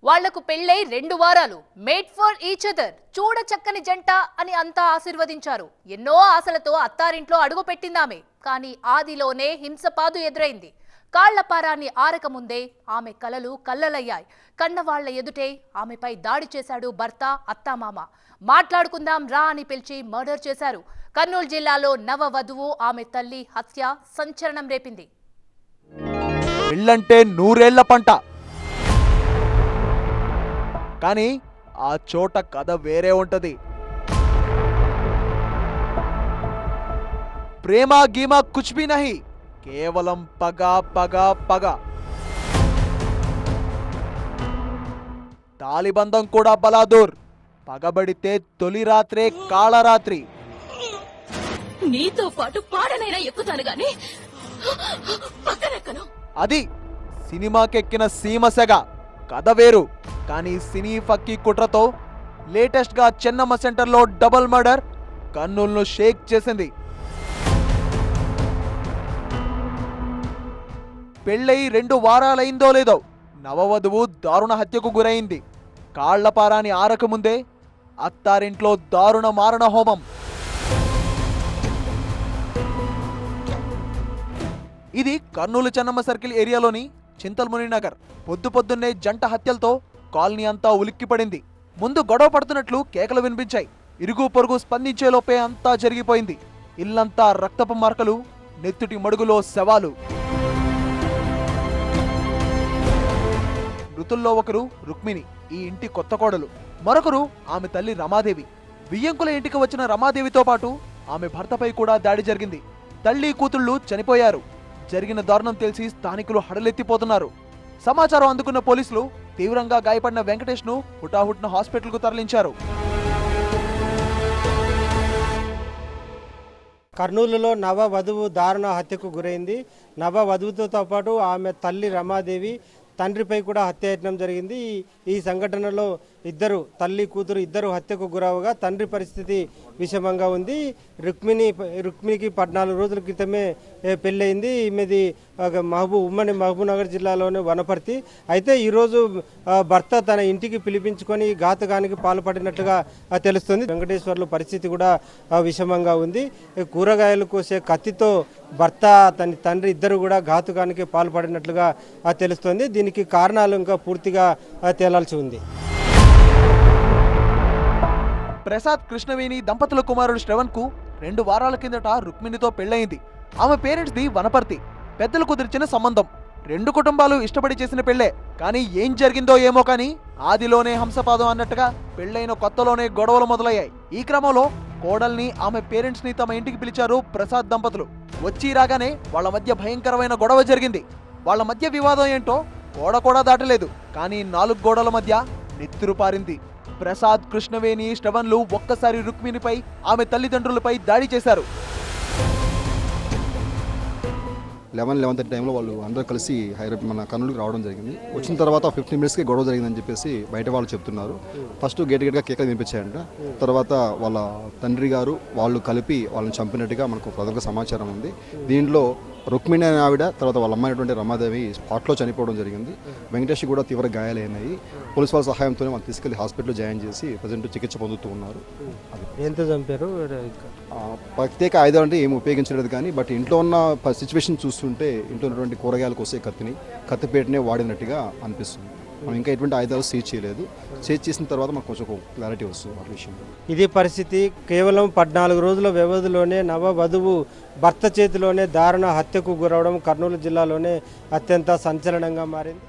వాళ్లకు పెళ్ళై రెండు వారాలు మేడ్ ఫర్ ఈచ్ అదర్ చూడ చక్కని జంట అని అంతా ఆశీర్వదించారు ఎన్నో ఆశలతో అత్తారింట్లో అడుగు పెట్టిందామె కానీ ఆదిలోనే హింసపాదు ఎదురైంది కాళ్లపారాన్ని ఆరకముందే ఆమె కలలు కల్లలయ్యాయి కన్నవాళ్ల ఎదుటే ఆమెపై దాడి చేశాడు భర్త అత్తామామ మాట్లాడుకుందాం రా అని పిలిచి మర్డర్ చేశారు కర్నూలు జిల్లాలో నవ వధువు ఆమె తల్లి హత్య సంచలనం రేపింది పెళ్ళంటే నూరేళ్ల పంట కానీ ఆ చోట కథ వేరే ఉంటది ప్రేమ గీమా కుచ్ భీ నహి కేవలం పగ పగ పగ తాలిబంధం కూడా బలాదూర్ పగబడితే తొలి రాత్రే కాళరాత్రి నీతో పాటు పాడనైనా ఎక్కుతాను గాని పక్కనెక్కను అది సినిమాకెక్కిన సీమసెగ కథ వేరు కానీ సినీ ఫక్కీ కుట్రతో లేటెస్ట్ గా చెన్నమ్మ సెంటర్లో డబుల్ మర్డర్ కన్నులను షేక్ చేసింది పెళ్ళై రెండు వారాలైందో లేదో నవవధువు దారుణ హత్యకు గురైంది కాళ్లపారాని ఆరకముందే అత్తారింట్లో దారుణ మారణ హోమం ఇది కర్నూలు చెన్నమ్మ సర్కిల్ ఏరియాలోని చింతల్ముని నగర్ పొద్దు పొద్దున్నే జంట హత్యలతో కాలనీ అంతా ఉలిక్కిపడింది ముందు గొడవ పడుతున్నట్లు కేకలు వినిపించాయి ఇరుగు పొరుగు స్పందించేలోపే అంతా జరిగిపోయింది ఇల్లంతా రక్తపు మరకలు నెత్తుటి మడుగులో శవాలు మృతుల్లో ఒకరు రుక్మిణి ఈ ఇంటి కొత్త కోడలు మరొకరు ఆమె తల్లి రమాదేవి బియ్యంకుల ఇంటికి వచ్చిన రమాదేవితో పాటు ఆమె భర్తపై కూడా దాడి జరిగింది తల్లి కూతుళ్ళు చనిపోయారు జరిగిన దారుణం తెలిసి స్థానికులు హడలెత్తిపోతున్నారు సమాచారం అందుకున్న పోలీసులు తీవ్రంగా గాయపడిన వెంకటేష్ ను హుటాహుట్న హాస్పిటల్కు తరలించారు కర్నూలులో నవ వధువు దారుణ హత్యకు గురైంది నవ వధువుతో పాటు ఆమె తల్లి రమాదేవి తండ్రిపై కూడా హత్యాయత్నం జరిగింది ఈ- ఈ సంఘటనలో ఇద్దరు తల్లి కూతురు ఇద్దరు హత్యకు గురవగా తండ్రి పరిస్థితి విషమంగా ఉంది రుక్మిణి రుక్మిణికి పద్నాలుగు రోజుల క్రితమే ఏ, పెళ్ళయింది ఈమెది ఒక మహబూబ్ ఉమ్మడి మహబూబ్ నగర్ జిల్లాలోని వనపర్తి అయితే ఈరోజు ఆ, భర్త తన ఇంటికి పిలిపించుకొని ఘాతకానికి పాల్పడినట్లుగా ఆ, తెలుస్తుంది వెంకటేశ్వర్లు పరిస్థితి కూడా ఆ, విషమంగా ఉంది ఈ కూరగాయలు కోసే కత్తితో భర్త తన తండ్రి ఇద్దరు కూడా ఘాతుకానికి పాల్పడినట్లుగా ఆ, తెలుస్తోంది దీనికి కారణాలు ఇంకా పూర్తిగా ఆ, తేలాల్సి ఉంది ప్రసాద్ కృష్ణవేణి దంపతుల కుమారుడు శ్రవణ్ కు రెండు వారాల కిందట రుక్మిణితో పెళ్ళయింది ఆమె పేరెంట్స్ ది వనపర్తి పెద్దలు కుదిర్చిన సంబంధం రెండు కుటుంబాలు ఇష్టపడి చేసిన పెళ్ళే కానీ ఏం జరిగిందో ఏమో కానీ ఆదిలోనే హంసపాదం అన్నట్టుగా పెళ్ళైన కొత్తలోనే గొడవలు మొదలయ్యాయి ఈ క్రమంలో కోడల్ని ఆమె పేరెంట్స్ ని తమ ఇంటికి పిలిచారు ప్రసాద్ దంపతులు వచ్చి రాగానే వాళ్ళ మధ్య భయంకరమైన గొడవ జరిగింది వాళ్ళ మధ్య వివాదం ఏంటో గోడ కూడా దాటలేదు కానీ నాలుగు గోడల మధ్య నెత్తురు పారింది ప్రసాద్ కృష్ణవేణి శ్రవణ్లు ఒక్కసారి రుక్మిణిపై ఆమె తల్లిదండ్రులపై దాడి చేశారు లెవెన్ లెవెన్ థర్టీ టైంలో వాళ్ళు అందరూ కలిసి హైదరాబాద్ మన కర్నూలుకి రావడం జరిగింది వచ్చిన తర్వాత ఫిఫ్టీన్ మినిట్స్కి గొడవ జరిగిందని చెప్పేసి బయట వాళ్ళు చెప్తున్నారు ఫస్ట్ గేట్ గేట్గా కేకలు వినిపించాయంట తర్వాత వాళ్ళ తండ్రి గారు వాళ్ళు కలిపి వాళ్ళని చంపినట్టుగా మనకు ప్రధాన సమాచారం ఉంది దీంట్లో రుక్మిణి అనే ఆవిడ తర్వాత వాళ్ళ అమ్మాయి అయినటువంటి రమాదేవి స్పాట్లో చనిపోవడం జరిగింది వెంకటేష్ కూడా తీవ్ర గాయాలైనాయి పోలీస్ వాళ్ళ సహాయంతోనే వాళ్ళు తీసుకెళ్లి హాస్పిటల్లో జాయిన్ చేసి ప్రజెంట్ చికిత్స పొందుతూ ఉన్నారు ఎంత చంపారు ఆ, ప్రత్యేక ఆయుధం అంటే ఏమి ఉపయోగించలేదు కానీ బట్ ఇంట్లో ఉన్న సిచ్యువేషన్ చూస్తుంటే ఇంట్లో ఉన్నటువంటి కూరగాయలు కోసే కత్తిని కత్తిపేటనే వాడినట్టుగా అనిపిస్తుంది మనం ఇంకా ఎటువంటి ఆయుధాలు సీజ్ చేయలేదు సీజ్ చేసిన తర్వాత మనకు కొంచెం క్లారిటీ వస్తుంది వాటి విషయంలో ఇది పరిస్థితి కేవలం పద్నాలుగు రోజుల వ్యవధిలోనే నవ వధువు భర్త చేతిలోనే దారుణ హత్యకు గురవడం కర్నూలు జిల్లాలోనే అత్యంత సంచలనంగా మారింది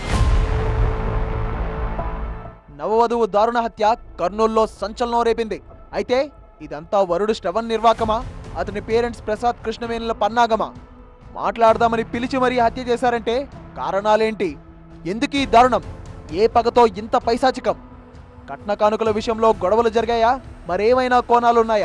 నవవధువు దారుణ హత్య కర్నూల్లో సంచలనం రేపింది అయితే ఇదంతా వరుడు శ్రవణ్ నిర్వాకమా అతని పేరెంట్స్ ప్రసాద్ కృష్ణవేణుల పన్నాగమా మాట్లాడదామని పిలిచి మరీ హత్య చేశారంటే కారణాలేంటి ఎందుకీ దారుణం ఏ పగతో ఇంత పైశాచికం కట్న కానుకల విషయంలో గొడవలు జరిగాయా మరేమైనా కోణాలున్నాయా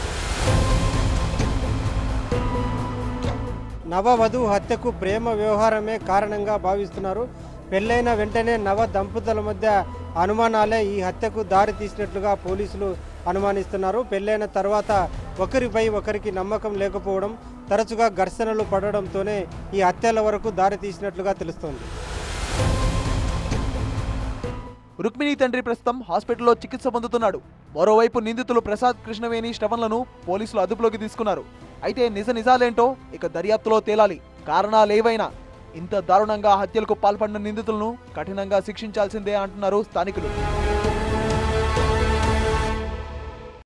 నవ వధువు హత్యకు ప్రేమ వ్యవహారమే కారణంగా భావిస్తున్నారు పెళ్ళైన వెంటనే నవ దంపతుల మధ్య అనుమానాలే ఈ హత్యకు దారి తీసినట్లుగా పోలీసులు అనుమానిస్తున్నారు పెళ్ళైన తర్వాత ఒకరిపై ఒకరికి నమ్మకం లేకపోవడం తరచుగా ఘర్షణలు పడడంతోనే ఈ హత్యల వరకు దారి తీసినట్లుగా తెలుస్తోంది రుక్మిణి తండ్రి ప్రస్తుతం హాస్పిటల్లో చికిత్స పొందుతున్నాడు మరోవైపు నిందితులు ప్రసాద్ కృష్ణవేణి శ్రవణ్లను పోలీసులు అదుపులోకి తీసుకున్నారు అయితే నిజ నిజాలేంటో ఇక దర్యాప్తులో తేలాలి కారణాలేవైనా ఇంత దారుణంగా హత్యలకు పాల్పడిన నిందితులను కఠినంగా శిక్షించాల్సిందే అంటున్నారు స్థానికులు